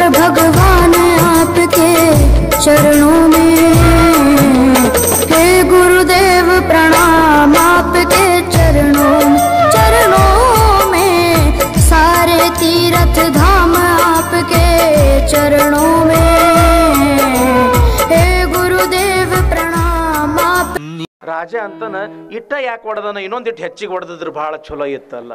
पर भगवान आपके चरणों में हे गुरुदेव प्रणाम आपके चरणों में चरणों में सारे तीर्थ धाम आपके चरणों में हे गुरुदेव प्रणाम आप ರಾಜ ಅಂತನ ಇಟ್ಟ ಯಾಕೆ ಹೊಡೆದನ ಇನ್ನೊಂದಿಟ್ಟು ಹೆಚ್ಚಿಗೆ ಹೊಡೆದಿದ್ರು ಬಹಳ ಚಲೋ ಇತ್ತಲ್ಲ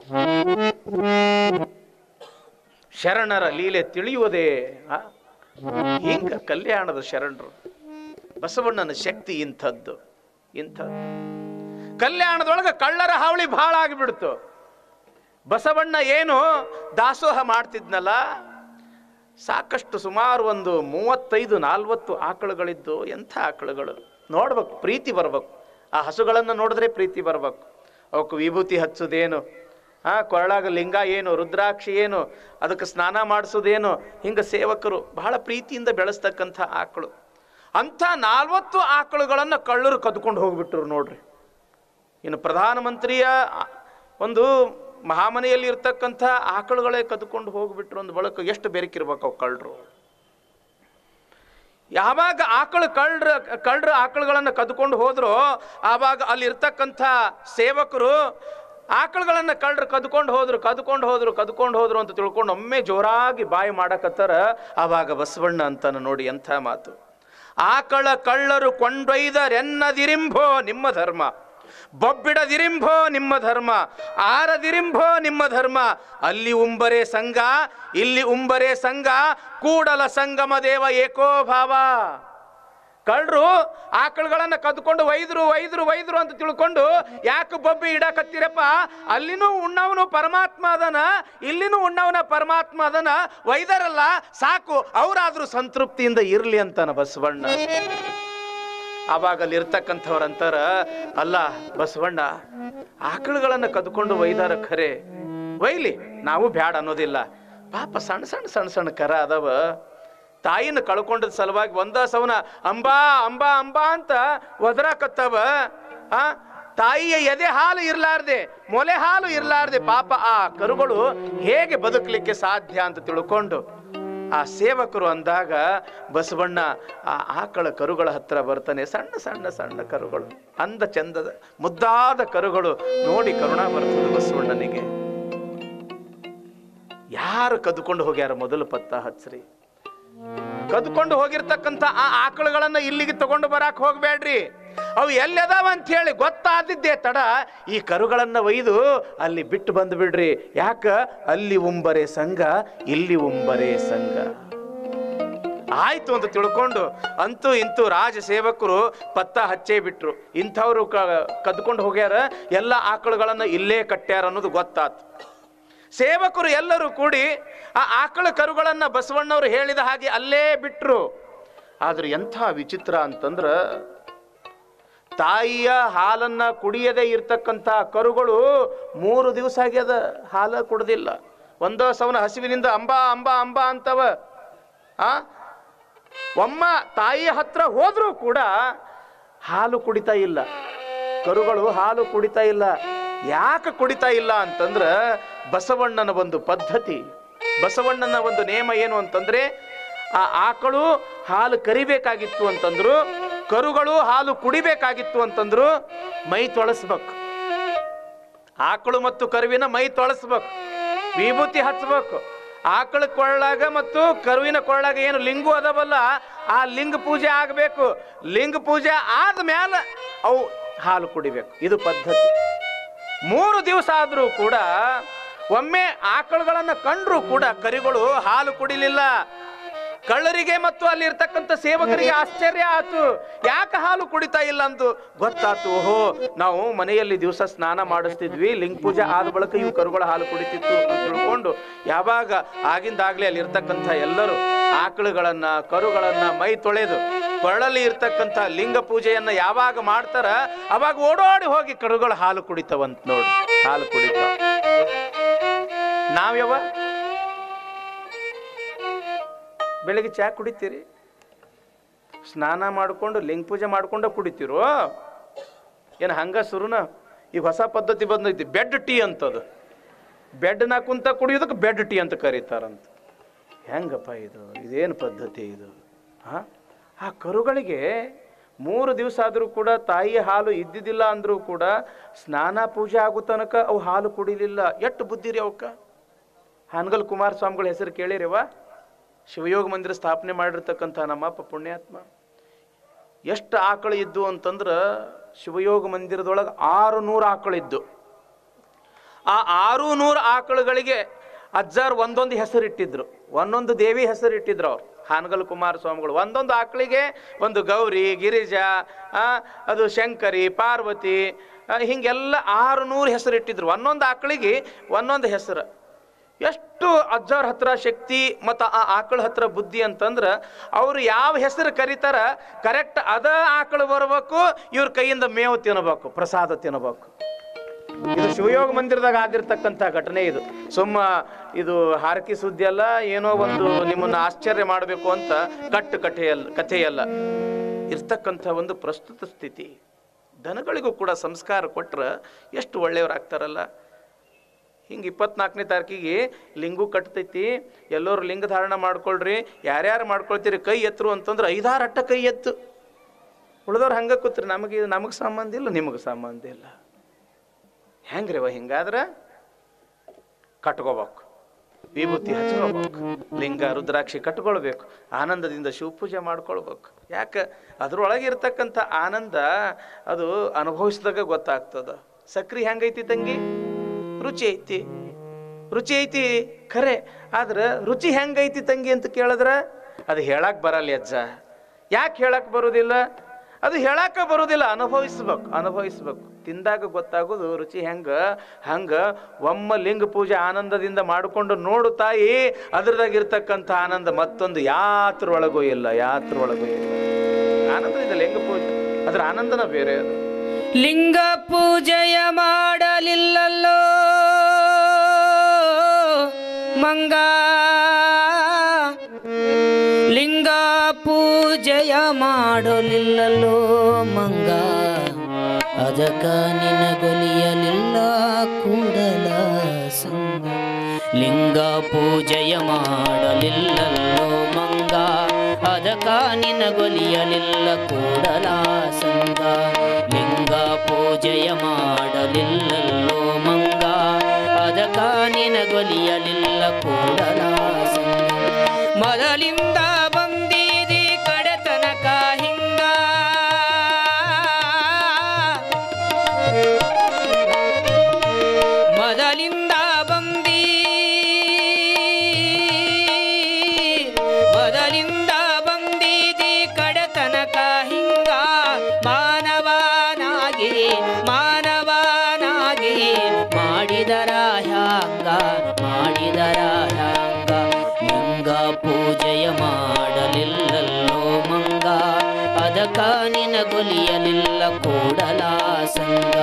ಶರಣರ ಲೀಲೆ ತಿಳಿಯುವುದೇ ಆ? ಹಿಂಗ ಕಲ್ಯಾಣದ ಶರಣರು ಬಸವಣ್ಣನ ಶಕ್ತಿ ಇಂಥದ್ದು ಇಂಥದ್ದು ಕಲ್ಯಾಣದೊಳಗೆ ಕಳ್ಳರ ಹಾವಳಿ ಬಹಳ ಆಗಿಬಿಡ್ತು ಬಸವಣ್ಣ ಏನು ದಾಸೋಹ ಮಾಡ್ತಿದ್ನಲ್ಲ ಸಾಕಷ್ಟು ಸುಮಾರು ಒಂದು ಮೂವತ್ತೈದು ನಾಲ್ವತ್ತು ಆಕಳುಗಳಿದ್ದು ಎಂಥ ಆಕಳುಗಳು ನೋಡ್ಬೇಕು ಪ್ರೀತಿ ಬರ್ಬೇಕು ಆ ಹಸುಗಳನ್ನು ನೋಡಿದ್ರೆ ಪ್ರೀತಿ ಬರ್ಬೇಕು ಅವಕ್ಕೆ ವಿಭೂತಿ ಹಚ್ಚೋದೇನು ಆ ಕೊರಳಾಗ ಲಿಂಗ ಏನು ರುದ್ರಾಕ್ಷಿ ಏನು ಅದಕ್ಕೆ ಸ್ನಾನ ಮಾಡಿಸೋದೇನು ಹಿಂಗೆ ಸೇವಕರು ಬಹಳ ಪ್ರೀತಿಯಿಂದ ಬೆಳೆಸ್ತಕ್ಕಂಥ ಆಕಳು ಅಂಥ ನಾಲ್ವತ್ತು ಆಕಳುಗಳನ್ನು ಕಳ್ಳರು ಕದ್ಕೊಂಡು ಹೋಗ್ಬಿಟ್ರು ನೋಡ್ರಿ ಇನ್ನು ಪ್ರಧಾನಮಂತ್ರಿಯ ಆ- ಒಂದು ಮಹಾಮನೆಯಲ್ಲಿ ಇರ್ತಕ್ಕಂಥ ಆಕಳುಗಳೇ ಕದ್ಕೊಂಡು ಹೋಗ್ಬಿಟ್ರು ಒಂದು ಬಳಕ ಎಷ್ಟು ಬೆರಕಿರ್ಬೇಕು ಅವು ಕಳ್ಳರು ಯಾವಾಗ ಆಕಳು ಕಳ್ರ ಕಳ್ಳರು ಆಕಳುಗಳನ್ನು ಕದ್ಕೊಂಡು ಹೋದ್ರು ಆವಾಗ ಅಲ್ಲಿ ಇರ್ತಕ್ಕಂಥ ಸೇವಕರು ಆಕಳುಗಳನ್ನು ಕಳ್ಳರು ಕದ್ಕೊಂಡು ಹೋದ್ರು ಕದ್ಕೊಂಡು ಹೋದ್ರು ಕದ್ಕೊಂಡು ಹೋದ್ರು ಅಂತ ತಿಳ್ಕೊಂಡು ಒಮ್ಮೆ ಜೋರಾಗಿ ಬಾಯಿ ಮಾಡಕತ್ತಾರ ಆವಾಗ ಬಸವಣ್ಣ ಅಂತಾನ ನೋಡಿ ಎಂಥ ಮಾತು ಆಕಳ ಕಳ್ಳರು ಕೊಂಡೊಯ್ದರೆನ್ನದಿರಿಂಭೋ ನಿಮ್ಮ ಧರ್ಮ ಬೊಬ್ಬಿಡದಿರಿಂಭೋ ನಿಮ್ಮ ಧರ್ಮ ಆರದಿರಿಂಭೋ ನಿಮ್ಮ ಧರ್ಮ ಅಲ್ಲಿ ಉಂಬರೆ ಸಂಘ ಇಲ್ಲಿ ಉಂಬರೆ ಸಂಘ ಕೂಡಲ ಸಂಗಮ ದೇವ ಏಕೋ ಭಾವ ಕಳ್ಳರು ಆಕಳುಗಳನ್ನ ಕದ್ಕೊಂಡು ಒಯ್ದ್ರು ಒಯ್ದ್ರು ಒಯ್ದ್ರು ಅಂತ ತಿಳ್ಕೊಂಡು ಯಾಕೆ ಬೊಬ್ಬಿ ಇಡಕತ್ತೀರಪ್ಪ ಅಲ್ಲಿನೂ ಉಣ್ಣವನು ಪರಮಾತ್ಮ ಅದನ ಇಲ್ಲಿನೂ ಉಣ್ಣವನ ಪರಮಾತ್ಮ ಅದನ ಒಯ್ದಾರಲ್ಲ ಸಾಕು ಅವರಾದ್ರೂ ಸಂತೃಪ್ತಿಯಿಂದ ಇರ್ಲಿ ಅಂತಾನ ಬಸವಣ್ಣ ಆವಾಗ ಅಲ್ಲಿ ಇರ್ತಕ್ಕಂಥವ್ರಂತಾರ ಅಲ್ಲ ಬಸವಣ್ಣ ಆಕಳುಗಳನ್ನ ಕದ್ಕೊಂಡು ಒಯ್ದಾರ ಖರೆ ಒಯ್ಲಿ ನಾವು ಬ್ಯಾಡ ಅನ್ನೋದಿಲ್ಲ ಪಾಪ ಸಣ್ಣ ಸಣ್ಣ ಸಣ್ಣ ಸಣ್ಣ ಕರ ಅದಾವ ತಾಯಿನ ಕಳ್ಕೊಂಡದ ಸಲುವಾಗಿ ಒಂದ ಸವನ ಅಂಬಾ ಅಂಬಾ ಅಂಬಾ ಅಂತ ಒದರಾಕತ್ತವ ಆ ತಾಯಿಯ ಎದೆ ಹಾಲು ಇರ್ಲಾರ್ದೆ ಮೊಲೆ ಹಾಲು ಇರ್ಲಾರ್ದೆ ಪಾಪ ಆ ಕರುಗಳು ಹೇಗೆ ಬದುಕಲಿಕ್ಕೆ ಸಾಧ್ಯ ಅಂತ ತಿಳ್ಕೊಂಡು ಆ ಸೇವಕರು ಅಂದಾಗ ಬಸವಣ್ಣ ಆ ಆಕಳ ಕರುಗಳ ಹತ್ರ ಬರ್ತಾನೆ ಸಣ್ಣ ಸಣ್ಣ ಸಣ್ಣ ಕರುಗಳು ಅಂದ ಚಂದದ ಮುದ್ದಾದ ಕರುಗಳು ನೋಡಿ ಕರುಣಾ ಬರ್ತದೆ ಬಸವಣ್ಣನಿಗೆ ಯಾರು ಕದ್ಕೊಂಡು ಹೋಗ್ಯಾರ ಮೊದಲು ಪತ್ತ ಹಚ್ಚ್ರಿ ಕದ್ಕೊಂಡು ಹೋಗಿರ್ತಕ್ಕಂಥ ಆ ಆಕಳುಗಳನ್ನ ಇಲ್ಲಿಗೆ ತಗೊಂಡು ಬರಾಕ್ ಹೋಗ್ಬೇಡ್ರಿ ಅವು ಎಲ್ಲದಾವ ಅಂತ ಹೇಳಿ ಗೊತ್ತಾದಿದ್ದೇ ತಡ ಈ ಕರುಗಳನ್ನ ಒಯ್ದು ಅಲ್ಲಿ ಬಿಟ್ಟು ಬಂದು ಬಿಡ್ರಿ ಯಾಕ ಅಲ್ಲಿ ಉಂಬರೆ ಸಂಘ ಇಲ್ಲಿ ಉಂಬರೆ ಸಂಘ ಆಯ್ತು ಅಂತ ತಿಳ್ಕೊಂಡು ಅಂತೂ ಇಂತೂ ರಾಜ ಸೇವಕರು ಪತ್ತ ಹಚ್ಚೇ ಬಿಟ್ರು ಇಂಥವ್ರು ಕ- ಕದ್ಕೊಂಡು ಹೋಗ್ಯಾರ ಎಲ್ಲ ಆಕಳುಗಳನ್ನ ಇಲ್ಲೇ ಕಟ್ಟ್ಯಾರ ಅನ್ನೋದು ಗೊತ್ತಾತು ಸೇವಕರು ಎಲ್ಲರೂ ಕೂಡಿ ಆ ಆಕಳ ಕರುಗಳನ್ನ ಬಸವಣ್ಣವರು ಹೇಳಿದ ಹಾಗೆ ಅಲ್ಲೇ ಬಿಟ್ರು ಆದ್ರೆ ಎಂಥ ವಿಚಿತ್ರ ಅಂತಂದ್ರ ತಾಯಿಯ ಹಾಲನ್ನ ಕುಡಿಯದೇ ಇರ್ತಕ್ಕಂಥ ಕರುಗಳು ಮೂರು ದಿವಸ ಆಗ್ಯದ ಹಾಲ ಕುಡ್ದಿಲ್ಲ ಒಂದೋ ಸವನ ಹಸಿವಿನಿಂದ ಅಂಬಾ ಅಂಬಾ ಅಂಬಾ ಅಂತವ ಆ ಒಮ್ಮ ತಾಯಿಯ ಹತ್ರ ಹೋದ್ರೂ ಕೂಡ ಹಾಲು ಕುಡಿತಾ ಇಲ್ಲ ಕರುಗಳು ಹಾಲು ಕುಡಿತಾ ಇಲ್ಲ ಯಾಕೆ ಕುಡಿತಾ ಇಲ್ಲ ಅಂತಂದ್ರ ಬಸವಣ್ಣನ ಒಂದು ಪದ್ಧತಿ ಬಸವಣ್ಣನ ಒಂದು ನೇಮ ಏನು ಅಂತಂದ್ರೆ ಆ ಆಕಳು ಹಾಲು ಕರಿಬೇಕಾಗಿತ್ತು ಅಂತಂದ್ರು ಕರುಗಳು ಹಾಲು ಕುಡಿಬೇಕಾಗಿತ್ತು ಅಂತಂದ್ರು ಮೈ ತೊಳಸ್ಬೇಕು ಆಕಳು ಮತ್ತು ಕರುವಿನ ಮೈ ತೊಳಸ್ಬೇಕು ವಿಭೂತಿ ಹಚ್ಬೇಕು ಆಕಳ ಕೊಳ್ಳಾಗ ಮತ್ತು ಕರುವಿನ ಕೊಳ್ಳಾಗ ಏನು ಲಿಂಗು ಅದಾವಲ್ಲ ಆ ಲಿಂಗ ಪೂಜೆ ಆಗಬೇಕು ಲಿಂಗ ಪೂಜೆ ಆದ್ಮೇಲೆ ಅವು ಹಾಲು ಕುಡಿಬೇಕು ಇದು ಪದ್ಧತಿ ಮೂರು ದಿವಸ ಆದರೂ ಕೂಡ ಒಮ್ಮೆ ಆಕಳುಗಳನ್ನ ಕಂಡ್ರು ಕೂಡ ಕರಿಗಳು ಹಾಲು ಕುಡಿಲಿಲ್ಲ ಕಳ್ಳರಿಗೆ ಮತ್ತು ಅಲ್ಲಿ ಇರ್ತಕ್ಕಂಥ ಸೇವಕರಿಗೆ ಆಶ್ಚರ್ಯ ಆತು ಯಾಕೆ ಹಾಲು ಕುಡಿತಾ ಇಲ್ಲ ಅಂತ ಗೊತ್ತಾತು ಓಹೋ ನಾವು ಮನೆಯಲ್ಲಿ ದಿವಸ ಸ್ನಾನ ಮಾಡಿಸ್ತಿದ್ವಿ ಲಿಂಗ ಪೂಜೆ ಆದ ಬಳಿಕ ಇವು ಕರುಗಳ ಹಾಲು ಕುಡಿತಿತ್ತು ಅಂತ ತಿಳ್ಕೊಂಡು ಯಾವಾಗ ಆಗಿಂದಾಗ್ಲೇ ಅಲ್ಲಿ ಇರ್ತಕ್ಕಂಥ ಎಲ್ಲರೂ ಆಕಳುಗಳನ್ನ ಕರುಗಳನ್ನ ಮೈ ತೊಳೆದು ಕೊರಳಲ್ಲಿ ಇರ್ತಕ್ಕಂಥ ಲಿಂಗ ಪೂಜೆಯನ್ನ ಯಾವಾಗ ಮಾಡ್ತಾರ ಅವಾಗ ಓಡೋಡಿ ಹೋಗಿ ಕರುಗಳ ಹಾಲು ಕುಡಿತಾವಂತ ನೋಡಿ ಹಾಲು ಕುಡಿತಾವ ನಾವ್ಯವ ಬೆಳಿಗ್ಗೆ ಚಾ ಕುಡಿತೀರಿ ಸ್ನಾನ ಮಾಡಿಕೊಂಡು ಲಿಂಗ ಪೂಜೆ ಮಾಡ್ಕೊಂಡು ಕುಡಿತೀರೋ ಏನು ಹಂಗ ಸುರುನ ಈಗ ಹೊಸ ಪದ್ಧತಿ ಬಂದೈತಿ ಬೆಡ್ ಟೀ ಅಂತದು ಬೆಡ್ನ ಕುಂತ ಕುಡಿಯೋದಕ್ಕೆ ಬೆಡ್ ಟೀ ಅಂತ ಕರೀತಾರಂತ ಹೆಂಗಪ್ಪ ಇದು ಇದೇನು ಪದ್ಧತಿ ಇದು ಹಾಂ ಆ ಕರುಗಳಿಗೆ ಮೂರು ದಿವಸ ಆದರೂ ಕೂಡ ತಾಯಿಯ ಹಾಲು ಇದ್ದಿದ್ದಿಲ್ಲ ಅಂದರೂ ಕೂಡ ಸ್ನಾನ ಪೂಜೆ ಆಗೋ ತನಕ ಅವು ಹಾಲು ಕುಡಿಲಿಲ್ಲ ಎಷ್ಟು ಬುದ್ಧಿ ರೀ ಅವಕ್ಕ ಹಾನಗಲ್ ಕುಮಾರಸ್ವಾಮಿಗಳ ಹೆಸರು ಕೇಳಿರಿವ ಶಿವಯೋಗ ಮಂದಿರ ಸ್ಥಾಪನೆ ಮಾಡಿರ್ತಕ್ಕಂಥ ನಮ್ಮಪ್ಪ ಪುಣ್ಯಾತ್ಮ ಎಷ್ಟು ಆಕಳು ಇದ್ದು ಅಂತಂದ್ರೆ ಶಿವಯೋಗ ಮಂದಿರದೊಳಗೆ ಆರು ನೂರು ಆಕಳಿದ್ದು ಆ ಆರು ನೂರು ಆಕಳುಗಳಿಗೆ ಅಜ್ಜಾರ್ ಒಂದೊಂದು ಹೆಸರು ಇಟ್ಟಿದ್ರು ಒಂದೊಂದು ದೇವಿ ಹೆಸರು ಇಟ್ಟಿದ್ರು ಅವ್ರು ಹಾನಗಲ್ ಕುಮಾರಸ್ವಾಮಿಗಳು ಒಂದೊಂದು ಆಕಳಿಗೆ ಒಂದು ಗೌರಿ ಗಿರಿಜಾ ಆ, ಅದು ಶಂಕರಿ ಪಾರ್ವತಿ ಆ, ಹಿಂಗೆಲ್ಲ ಆರು ನೂರು ಹೆಸರು ಇಟ್ಟಿದ್ರು ಒಂದೊಂದು ಆಕಳಿಗೆ ಒಂದೊಂದು ಹೆಸರು ಎಷ್ಟು ಅಜ್ಜಾರ್ ಹತ್ರ ಶಕ್ತಿ ಮತ್ತು ಆ ಆಕಳ ಹತ್ರ ಬುದ್ಧಿ ಅಂತಂದ್ರೆ ಅವ್ರು ಯಾವ ಹೆಸರು ಕರೀತಾರ ಕರೆಕ್ಟ್ ಅದ ಆಕಳು ಬರ್ಬೇಕು ಇವ್ರ ಕೈಯಿಂದ ಮೇವು ತಿನ್ನಬೇಕು ಪ್ರಸಾದ ತಿನ್ನಬೇಕು ಇದು ಶಿವಯೋಗ ಮಂದಿರದಾಗ ಆದಿರ್ತಕ್ಕಂಥ ಘಟನೆ ಇದು ಸುಮ್ಮ ಇದು ಹಾರಕಿ ಸುದ್ದಿ ಅಲ್ಲ ಏನೋ ಒಂದು ನಿಮ್ಮನ್ನ ಆಶ್ಚರ್ಯ ಮಾಡಬೇಕು ಅಂತ ಕಟ್ಟು ಕಥೆಯಲ್ಲ ಕಥೆಯಲ್ಲ ಇರ್ತಕ್ಕಂಥ ಒಂದು ಪ್ರಸ್ತುತ ಸ್ಥಿತಿ ದನಗಳಿಗೂ ಕೂಡ ಸಂಸ್ಕಾರ ಕೊಟ್ರೆ ಎಷ್ಟು ಒಳ್ಳೆಯವ್ರಾಗ್ತಾರಲ್ಲ ಹಿಂಗೆ ಇಪ್ಪತ್ನಾಲ್ಕನೇ ತಾರೀಕಿಗೆ ಲಿಂಗು ಕಟ್ತೈತಿ ಎಲ್ಲರೂ ಲಿಂಗ ಧಾರಣ ಮಾಡ್ಕೊಳ್ರಿ ಯಾರ್ಯಾರು ಮಾಡ್ಕೊಳ್ತೀರಿ ಕೈ ಎತ್ತರು ಅಂತಂದ್ರೆ ಐದಾರು ಅಟ್ಟ ಕೈ ಎತ್ತು ಉಳಿದವ್ರು ಹಂಗೆ ಕೂತ್ರಿ ನಮಗೆ ನಮಗೆ ಸಂಬಂಧ ಇಲ್ಲ ನಿಮಗೆ ಸಂಬಂಧ ಇಲ್ಲ ಹೆಂಗ್ರಿ ಅವ ಹಿಂಗಾದ್ರೆ ಕಟ್ಕೋಬೇಕು ವಿಭೂತಿ ಹಚ್ಕೋಬೇಕು ಲಿಂಗ ರುದ್ರಾಕ್ಷಿ ಕಟ್ಕೊಳ್ಬೇಕು ಆನಂದದಿಂದ ಶಿವಪೂಜೆ ಮಾಡ್ಕೊಳ್ಬೇಕು ಯಾಕೆ ಅದ್ರೊಳಗೆ ಇರ್ತಕ್ಕಂಥ ಆನಂದ ಅದು ಅನುಭವಿಸಿದಾಗ ಗೊತ್ತಾಗ್ತದ ಸಕ್ರಿ ಹೆಂಗೈತಿ ತಂಗಿ ರುಚಿ ಐತಿ ರುಚಿ ಐತಿ ಖರೆ ಆದ್ರೆ ರುಚಿ ಹೆಂಗೈತಿ ತಂಗಿ ಅಂತ ಕೇಳಿದ್ರೆ ಅದು ಹೇಳಕ್ ಬರಲ್ಲ ಅಜ್ಜ ಯಾಕೆ ಹೇಳಕ್ ಬರೋದಿಲ್ಲ ಅದು ಹೇಳಾಕ ಬರೋದಿಲ್ಲ ಅನುಭವಿಸ್ಬೇಕು ಅನುಭವಿಸ್ಬೇಕು ತಿಂದಾಗ ಗೊತ್ತಾಗೋದು ರುಚಿ ಹೆಂಗ ಹಂಗ ಒಮ್ಮ ಲಿಂಗ ಪೂಜೆ ಆನಂದದಿಂದ ಮಾಡಿಕೊಂಡು ನೋಡು ತಾಯಿ ಅದ್ರದಾಗಿರ್ತಕ್ಕಂಥ ಆನಂದ ಮತ್ತೊಂದು ಯಾತ್ರೊಳಗೂ ಇಲ್ಲ ಯಾತ್ರೊಳಗೂ ಇಲ್ಲ ಆನಂದದಿಂದ ಲಿಂಗ ಪೂಜೆ ಅದ್ರ ಆನಂದನ ಬೇರೆ ಅದು ಲಿಂಗ ಪೂಜೆಯ ಮಾಡಲಿಲ್ಲಲ್ಲೋ ಮಂಗ ಲಿಂಗ ಪೂಜೆಯ ಮಾಡಲಿಲ್ಲಲ್ಲೋ ಮಂಗ ಅದಕ್ಕ ನಿನಗೊಲಿಯಲಿಲ್ಲ ಕೂಡಲ ಸಂಗ ಲಿಂಗ ಪೂಜೆಯ ಮಾಡಲಿಲ್ಲಲ್ಲೋ ಮಂಗ ಅದಕ್ಕ ನಿನಗೊಲಿಯಲಿಲ್ಲ ಕೂಡಲ ಸಂಗ ಲಿಂಗ ಪೂಜೆಯ ಮಾಡಲಿಲ್ಲಲ್ಲೋ ಮಂಗ ಅದಕ್ಕ ನಿನಗೊಲಿಯಲಿಲ್ಲ ಕೂಡಲ ಸಂಗ ಮೊದಲಿಂದ ಬಂದಿದಿ ಕಡೆತನಕ ಹಿಂಗ ಮೊದಲಿಂದ ಬಂದಿ ಮೊದಲಿಂದ ಬಂದಿದಿ ಕಡೆತನಕ ಹಿಂಗ ಮಾನವನಾಗಿ ಮಾನವನಾಗಿ ಮಾಡಿದರ ಹ್ಯಾಂಗ ಮಾಡಿದರ ಹ್ಯಾಂಗ ಲಿಂಗ ಪೂಜೆಯ ಮಾಡಲಿಲ್ಲಲ್ಲೋ ಮಂಗ ಅದಕ್ಕ ನಿನಗೊಲಿಯಲಿಲ್ಲ ಕೂಡಲ ಸಂಗ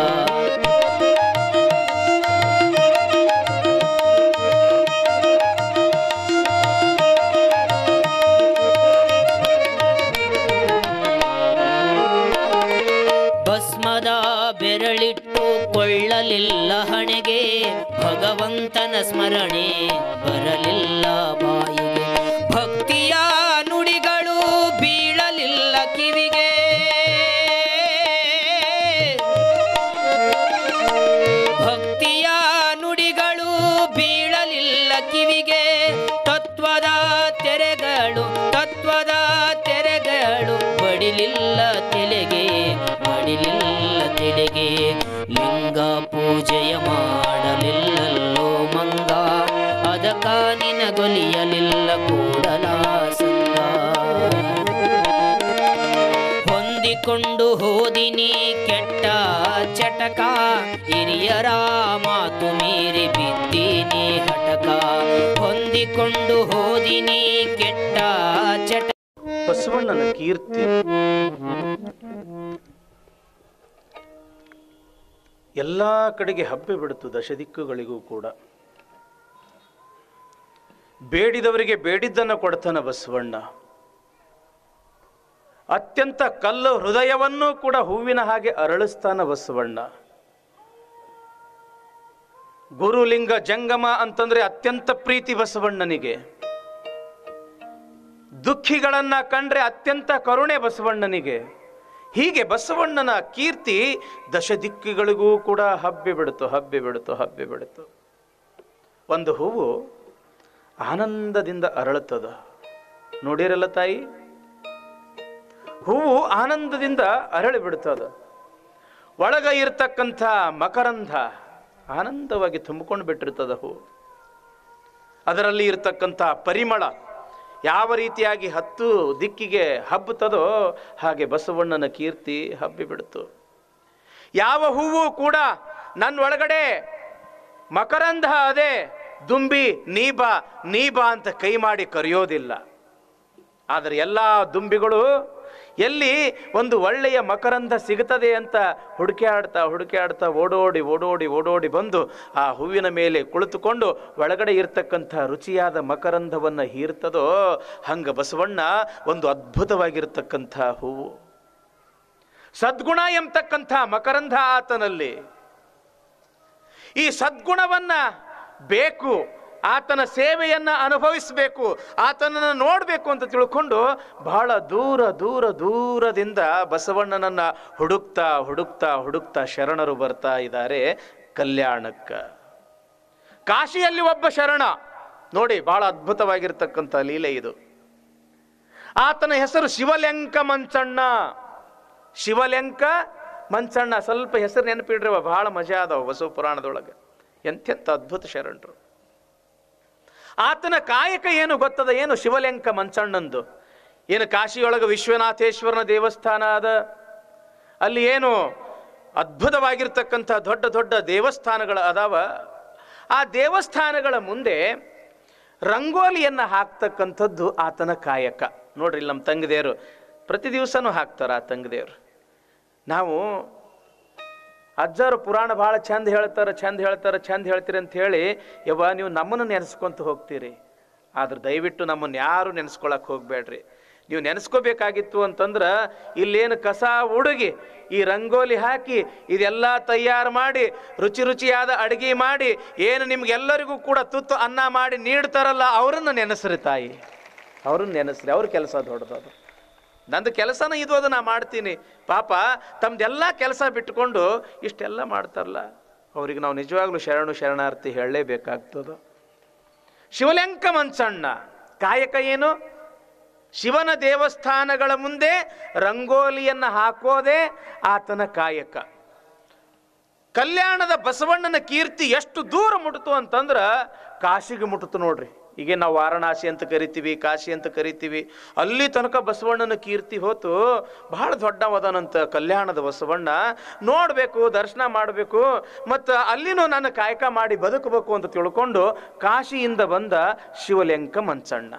ಭಸ್ಮದ ಬೆರಳಿಟ್ಟು ಕೊಳ್ಳಲಿಲ್ಲ ಹಣೆಗೆ ಭಗವಂತನ ಸ್ಮರಣೆ ಬರಲಿಲ್ಲ ಬಾಯಿಗೆ ಭಕ್ತಿಯ ನುಡಿಗಳು ಬೀಳಲಿಲ್ಲ ಕಿವಿಗೆ ಭಕ್ತಿಯ ನುಡಿಗಳು ಬೀಳಲಿಲ್ಲ ಕಿವಿಗೆ ತತ್ವದ ತೆರೆಗಳು ತತ್ವದ ತೆರೆಗಳು ಬಡಿಲಿಲ್ಲ ತೆಲೆಗೆ ಬಡಿಲಿಲ್ಲ ತೆಲೆಗೆ ಲಿಂಗ ಪೂಜೆಯ ಮಾಡಲಿಲ್ಲಲ್ಲೋ ಮಂಗ ಅದಕ್ಕ ನಿನಗೊಲಿಯಲಿಲ್ಲ ಕೂಡಲ ಸಂಗ ಹೊಂದಿಕೊಂಡು ಹೋದಿನಿ ಕೆಟ್ಟ ಚಟಕ ಹಿರಿಯರ ಮಾತು ಮೀರಿ ಬಿದ್ದೀನಿ ಹಟಕ ಹೊಂದಿಕೊಂಡು ಹೋದಿನಿ ಕೆಟ್ಟ ಚಟ ಬಸವಣ್ಣನ ಕೀರ್ತಿ ಎಲ್ಲ ಕಡೆಗೆ ಹಬ್ಬಿ ಬಿಡ್ತು ದಶದಿಕ್ಕುಗಳಿಗೂ ಕೂಡ ಬೇಡಿದವರಿಗೆ ಬೇಡಿದ್ದನ್ನು ಕೊಡ್ತಾನ ಬಸವಣ್ಣ ಅತ್ಯಂತ ಕಲ್ಲು ಹೃದಯವನ್ನೂ ಕೂಡ ಹೂವಿನ ಹಾಗೆ ಅರಳಿಸ್ತಾನ ಬಸವಣ್ಣ ಗುರುಲಿಂಗ ಜಂಗಮ ಅಂತಂದ್ರೆ ಅತ್ಯಂತ ಪ್ರೀತಿ ಬಸವಣ್ಣನಿಗೆ ದುಃಖಿಗಳನ್ನ ಕಂಡ್ರೆ ಅತ್ಯಂತ ಕರುಣೆ ಬಸವಣ್ಣನಿಗೆ ಹೀಗೆ ಬಸವಣ್ಣನ ಕೀರ್ತಿ ದಶ ದಿಕ್ಕಿಗಳಿಗೂ ಕೂಡ ಹಬ್ಬಿ ಬಿಡ್ತು ಹಬ್ಬಿ ಬಿಡ್ತು ಹಬ್ಬಿ ಬಿಡ್ತು ಒಂದು ಹೂವು ಆನಂದದಿಂದ ಅರಳುತ್ತದ ನೋಡಿರಲ್ಲ ತಾಯಿ ಹೂವು ಆನಂದದಿಂದ ಅರಳಿ ಬಿಡ್ತದ ಒಳಗ ಇರ್ತಕ್ಕಂಥ ಮಕರಂಧ ಆನಂದವಾಗಿ ತುಂಬಿಕೊಂಡು ಬಿಟ್ಟಿರ್ತದ ಹೂವು ಅದರಲ್ಲಿ ಇರ್ತಕ್ಕಂಥ ಪರಿಮಳ ಯಾವ ರೀತಿಯಾಗಿ ಹತ್ತು ದಿಕ್ಕಿಗೆ ಹಬ್ಬುತ್ತದೋ ಹಾಗೆ ಬಸವಣ್ಣನ ಕೀರ್ತಿ ಹಬ್ಬಿ ಬಿಡ್ತು ಯಾವ ಹೂವು ಕೂಡ ನನ್ನ ಒಳಗಡೆ ಮಕರಂಧ ಅದೇ ದುಂಬಿ ನೀಬ ನೀಬ ಅಂತ ಕೈ ಮಾಡಿ ಕರೆಯೋದಿಲ್ಲ ಆದರೆ ಎಲ್ಲ ದುಂಬಿಗಳು ಎಲ್ಲಿ ಒಂದು ಒಳ್ಳೆಯ ಮಕರಂಧ ಸಿಗುತ್ತದೆ ಅಂತ ಹುಡುಕಿ ಆಡ್ತಾ ಹುಡುಕಿ ಆಡ್ತಾ ಓಡೋಡಿ ಓಡೋಡಿ ಓಡೋಡಿ ಬಂದು ಆ ಹೂವಿನ ಮೇಲೆ ಕುಳಿತುಕೊಂಡು ಒಳಗಡೆ ಇರ್ತಕ್ಕಂಥ ರುಚಿಯಾದ ಮಕರಂಧವನ್ನು ಹೀರ್ತದೋ ಹಂಗ ಬಸವಣ್ಣ ಒಂದು ಅದ್ಭುತವಾಗಿರ್ತಕ್ಕಂಥ ಹೂವು ಸದ್ಗುಣ ಎಂಬತಕ್ಕಂಥ ಮಕರಂಧ ಆತನಲ್ಲಿ ಈ ಸದ್ಗುಣವನ್ನ ಬೇಕು ಆತನ ಸೇವೆಯನ್ನ ಅನುಭವಿಸಬೇಕು ಆತನನ್ನು ನೋಡಬೇಕು ಅಂತ ತಿಳ್ಕೊಂಡು ಬಹಳ ದೂರ ದೂರ ದೂರದಿಂದ ಬಸವಣ್ಣನನ್ನ ಹುಡುಕ್ತಾ ಹುಡುಕ್ತಾ ಹುಡುಕ್ತಾ ಶರಣರು ಬರ್ತಾ ಇದ್ದಾರೆ ಕಲ್ಯಾಣಕ್ಕ ಕಾಶಿಯಲ್ಲಿ ಒಬ್ಬ ಶರಣ ನೋಡಿ ಬಹಳ ಅದ್ಭುತವಾಗಿರ್ತಕ್ಕಂಥ ಲೀಲೆ ಇದು ಆತನ ಹೆಸರು ಶಿವಲೆಂಕ ಮಂಚಣ್ಣ ಶಿವಲೆಂಕ ಮಂಚಣ್ಣ ಸ್ವಲ್ಪ ಹೆಸರು ನೆನಪಿಡ್ರಿ ಅವ ಬಹಳ ಮಜಾ ಅದಾವ ಬಸವ ಪುರಾಣದೊಳಗೆ ಎಂತೆಂಥ ಅದ್ಭುತ ಶರಣರು ಆತನ ಕಾಯಕ ಏನು ಗೊತ್ತದ ಏನು ಶಿವಲೆಂಕ ಮಂಚಣ್ಣಂದು ಏನು ಕಾಶಿಯೊಳಗೆ ವಿಶ್ವನಾಥೇಶ್ವರನ ದೇವಸ್ಥಾನ ಅದ ಅಲ್ಲಿ ಏನು ಅದ್ಭುತವಾಗಿರ್ತಕ್ಕಂಥ ದೊಡ್ಡ ದೊಡ್ಡ ದೇವಸ್ಥಾನಗಳು ಅದಾವ ಆ ದೇವಸ್ಥಾನಗಳ ಮುಂದೆ ರಂಗೋಲಿಯನ್ನು ಹಾಕ್ತಕ್ಕಂಥದ್ದು ಆತನ ಕಾಯಕ ನೋಡ್ರಿ ಇಲ್ಲಿ ನಮ್ಮ ತಂಗದೇವರು ಪ್ರತಿ ದಿವಸನೂ ಹಾಕ್ತಾರೆ ಆ ತಂಗದೇವರು ನಾವು ಅಜ್ಜರು ಪುರಾಣ ಭಾಳ ಚಂದ ಹೇಳ್ತಾರೆ ಚಂದ ಹೇಳ್ತಾರೆ ಚಂದ ಹೇಳ್ತೀರಿ ಅಂತ ಹೇಳಿ ಯವ್ವ ನೀವು ನಮ್ಮನ್ನು ನೆನೆಸ್ಕೊಂತ ಹೋಗ್ತೀರಿ ಆದ್ರೆ ದಯವಿಟ್ಟು ನಮ್ಮನ್ನು ಯಾರು ನೆನೆಸ್ಕೊಳಕ್ ಹೋಗ್ಬೇಡ್ರಿ ನೀವು ನೆನೆಸ್ಕೋಬೇಕಾಗಿತ್ತು ಅಂತಂದ್ರೆ ಇಲ್ಲೇನು ಕಸ ಹುಡುಗಿ ಈ ರಂಗೋಲಿ ಹಾಕಿ ಇದೆಲ್ಲ ತಯಾರು ಮಾಡಿ ರುಚಿ ರುಚಿಯಾದ ಅಡುಗೆ ಮಾಡಿ ಏನು ನಿಮ್ಗೆಲ್ಲರಿಗೂ ಕೂಡ ತುತ್ತು ಅನ್ನ ಮಾಡಿ ನೀಡ್ತಾರಲ್ಲ ಅವರನ್ನು ನೆನೆಸ್ರಿ ತಾಯಿ ಅವ್ರನ್ನ ನೆನೆಸ್ರಿ ಅವ್ರ ಕೆಲಸ ದೊಡ್ಡದದು ನಂದು ಕೆಲಸನ ಇದು ಅದು ನಾ ಮಾಡ್ತೀನಿ ಪಾಪ ತಮ್ದೆಲ್ಲ ಕೆಲಸ ಬಿಟ್ಕೊಂಡು ಇಷ್ಟೆಲ್ಲ ಮಾಡ್ತಾರಲ್ಲ ಅವ್ರಿಗೆ ನಾವು ನಿಜವಾಗ್ಲೂ ಶರಣು ಶರಣಾರ್ಥಿ ಹೇಳಲೇಬೇಕಾಗ್ತದ ಶಿವಲೆಂಕ ಮಂಚಣ್ಣ ಕಾಯಕ ಏನು ಶಿವನ ದೇವಸ್ಥಾನಗಳ ಮುಂದೆ ರಂಗೋಲಿಯನ್ನು ಹಾಕೋದೇ ಆತನ ಕಾಯಕ ಕಲ್ಯಾಣದ ಬಸವಣ್ಣನ ಕೀರ್ತಿ ಎಷ್ಟು ದೂರ ಮುಟ್ಟಿತು ಅಂತಂದ್ರ ಕಾಶಿಗೆ ಮುಟ್ಟಿತು ನೋಡ್ರಿ ಈಗ ನಾವು ವಾರಣಾಸಿ ಅಂತ ಕರಿತೀವಿ ಕಾಶಿ ಅಂತ ಕರಿತೀವಿ ಅಲ್ಲಿ ತನಕ ಬಸವಣ್ಣನ ಕೀರ್ತಿ ಹೋತು ಬಹಳ ದೊಡ್ಡವದನಂತ ಕಲ್ಯಾಣದ ಬಸವಣ್ಣ ನೋಡಬೇಕು ದರ್ಶನ ಮಾಡಬೇಕು ಮತ್ತು ಅಲ್ಲಿನೂ ನನ್ನ ಕಾಯಕ ಮಾಡಿ ಬದುಕಬೇಕು ಅಂತ ತಿಳ್ಕೊಂಡು ಕಾಶಿಯಿಂದ ಬಂದ ಶಿವಲೆಂಕ ಮಂಚಣ್ಣ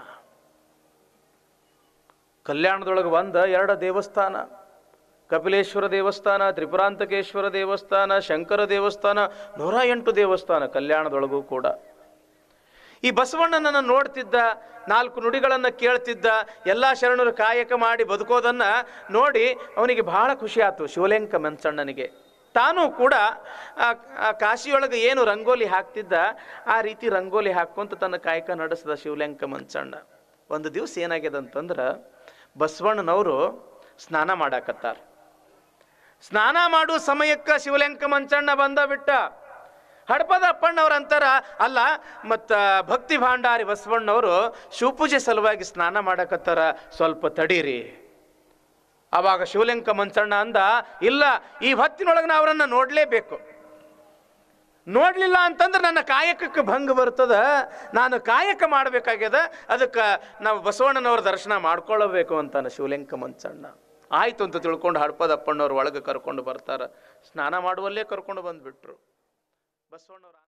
ಕಲ್ಯಾಣದೊಳಗೆ ಬಂದ ಎರಡು ದೇವಸ್ಥಾನ ಕಪಿಲೇಶ್ವರ ದೇವಸ್ಥಾನ ತ್ರಿಪುರಾಂತಕೇಶ್ವರ ದೇವಸ್ಥಾನ ಶಂಕರ ದೇವಸ್ಥಾನ ನೂರ ಎಂಟು ದೇವಸ್ಥಾನ ಕಲ್ಯಾಣದೊಳಗೂ ಕೂಡ ಈ ಬಸವಣ್ಣನನ್ನು ನೋಡ್ತಿದ್ದ ನಾಲ್ಕು ನುಡಿಗಳನ್ನು ಕೇಳ್ತಿದ್ದ ಎಲ್ಲ ಶರಣರು ಕಾಯಕ ಮಾಡಿ ಬದುಕೋದನ್ನ ನೋಡಿ ಅವನಿಗೆ ಬಹಳ ಖುಷಿ ಆಯ್ತು ಶಿವಲೆಂಕ ಮಂಚಣ್ಣನಿಗೆ ತಾನು ಕೂಡ ಆ- ಆ ಕಾಶಿಯೊಳಗೆ ಏನು ರಂಗೋಲಿ ಹಾಕ್ತಿದ್ದ ಆ ರೀತಿ ರಂಗೋಲಿ ಹಾಕ್ಕೊಂತ ತನ್ನ ಕಾಯಕ ನಡೆಸಿದ ಶಿವಲೆಂಕ ಮಂಚಣ್ಣ ಒಂದು ದಿವಸ ಏನಾಗ್ಯದ ಅಂತಂದ್ರೆ ಬಸವಣ್ಣನವರು ಸ್ನಾನ ಮಾಡಾಕತ್ತಾರ ಸ್ನಾನ ಮಾಡುವ ಸಮಯಕ್ಕೆ ಶಿವಲೆಂಕ ಮಂಚಣ್ಣ ಬಂದ ಬಿಟ್ಟ ಹಡಪದ ಅಪ್ಪಣ್ಣವ್ರ ಅಂತಾರ ಅಲ್ಲ ಮತ್ತ ಭಕ್ತಿ ಭಾಂಡಾರಿ ಬಸವಣ್ಣವರು ಶಿವಪೂಜೆ ಸಲುವಾಗಿ ಸ್ನಾನ ಮಾಡಕತ್ತಾರ ಸ್ವಲ್ಪ ತಡೀರಿ ಅವಾಗ ಶಿವಲಿಂಗ ಮಂಚಣ್ಣ ಅಂದ ಇಲ್ಲ ಈ ಹೊತ್ತಿನೊಳಗೆ ನಾ ಅವರನ್ನ ನೋಡ್ಲೇಬೇಕು ನೋಡ್ಲಿಲ್ಲ ಅಂತಂದ್ರೆ ನನ್ನ ಕಾಯಕಕ್ಕೆ ಭಂಗ ಬರ್ತದ ನಾನು ಕಾಯಕ ಮಾಡಬೇಕಾಗ್ಯದ ಅದಕ್ಕೆ ನಾವು ಬಸವಣ್ಣನವ್ರ ದರ್ಶನ ಮಾಡ್ಕೊಳ್ಳಬೇಕು ಅಂತಾನೆ ಶಿವಲಿಂಗ ಮಂಚಣ್ಣ ಆಯ್ತು ಅಂತ ತಿಳ್ಕೊಂಡು ಹಡಪದಪ್ಪಣ್ಣವ್ರ ಒಳಗೆ ಕರ್ಕೊಂಡು ಬರ್ತಾರ ಸ್ನಾನ ಮಾಡುವಲ್ಲೇ ಕರ್ಕೊಂಡು ಬಂದ್ಬಿಟ್ರು ಬಸವಣ್ಣವ್ರ